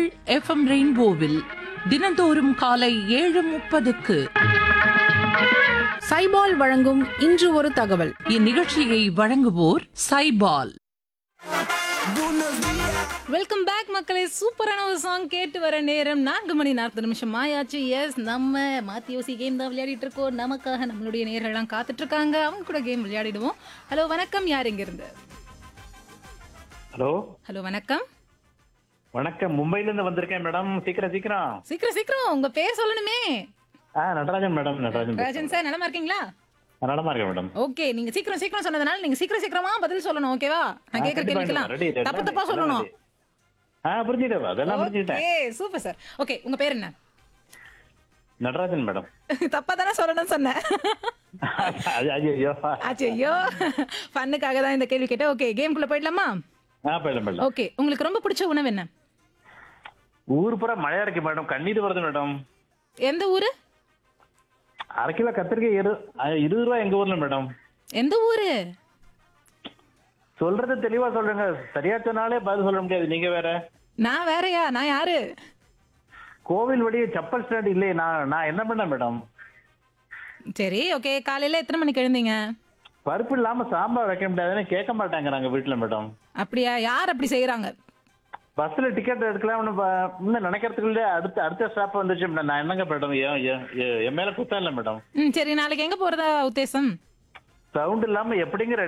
FM ரெயின்போவில் தினந்தோறும் காலை ஏழு முப்பதுக்கு சைபால் வழங்கும் இன்று ஒரு தகவல் இந்நிகழ்ச்சியை வழங்குவோர் சைபால் வெல்கம் பேக் மக்களே சூப்பரான ஒரு சாங் கேட்டு வர நேரம் நான்கு மணி நாற்பது நிமிஷம் ஆயாச்சு எஸ் நம்ம மாத்தி யோசி கேம் தான் விளையாடிட்டு இருக்கோம் நமக்காக நம்மளுடைய நேர்கள்லாம் காத்துட்டு இருக்காங்க அவங்க கூட கேம் விளையாடிடுவோம் ஹலோ வணக்கம் யார் இங்க இருந்து ஹலோ ஹலோ வணக்கம் வணக்கம் மும்பைல இருந்து வந்திருக்கேன் மேடம் சீக்கிரம் சீக்கிரம் சீக்கிரம் சீக்கிரம் உங்க பேர் சொல்லணுமே ஆ நடராஜன் மேடம் நடராஜன் ராஜன் சார் நலமா இருக்கீங்களா நடமா இருக்கேன் மேடம் ஓகே நீங்க சீக்கிரம் சீக்கிரம் சொன்னதுனால நீங்க சீக்கிரம் சீக்கிரமா பதில் சொல்லணும் ஓகேவா நான் ஆ, கேட்கற கண்டிப்பா கேள்விக்கலாம் ready, ready. தப்பு தப்பா எல்லாம் சொல்லணும் ready. ஆ புரிஞ்சுட்டேன் அதெல்லாம் புரிஞ்சுட்டேன் ஓகே சூப்பர் சார் ஓகே உங்க பேர் என்ன நடராஜன் மேடம் தப்பா தானே சொல்லணும்னு சொன்னேன் அது ஐயோ ஆச்சு ஐயோ ஃபன்னுக்காக தான் இந்த கேள்வி கேட்டேன் ஓகே கேம்குள்ள போயிடலாமா ஆ போயிடலாம் போயிடலாம் ஓகே உங்களுக்கு ரொம்ப பிடிச்ச உணவு என்ன ஊர் பூரா மழையா இருக்கு மேடம் கண்ணீர் வருது மேடம் எந்த ஊரு அரை கிலோ கத்திரிக்காய் இரு ஆ, இருபது ரூபா எங்க ஊர்ல மேடம் எந்த ஊரு சொல்றது தெளிவா சொல்றேங்க சரியா சொன்னாலே பதில் சொல்ல முடியாது நீங்க வேற நான் வேறயா நான் யாரு கோவில் வழி செப்பல் ஸ்டாண்ட் இல்லையே நான் நான் என்ன பண்ணேன் மேடம் சரி ஓகே காலையில எத்தனை மணிக்கு எழுந்தீங்க பருப்பு இல்லாம சாம்பார் வைக்க முடியாதுன்னு கேட்க மாட்டாங்க நாங்க வீட்டுல மேடம் அப்படியா யார் அப்படி செய்யறாங்க பஸ்ல டிக்கெட் எடுக்கலாம்னு ப- இன்னும் நினைக்கிறதுக்குள்ள அடுத்த அடுத்த ஸ்டாப் வந்துச்சு மேடம் நான் என்னங்க மேடம் என் என்- என் மேல குத்தம் இல்லை மேடம் ம் சரி நாளைக்கு எங்க போறதா உத்தேசம் சவுண்ட் இல்லாம எப்படிங்க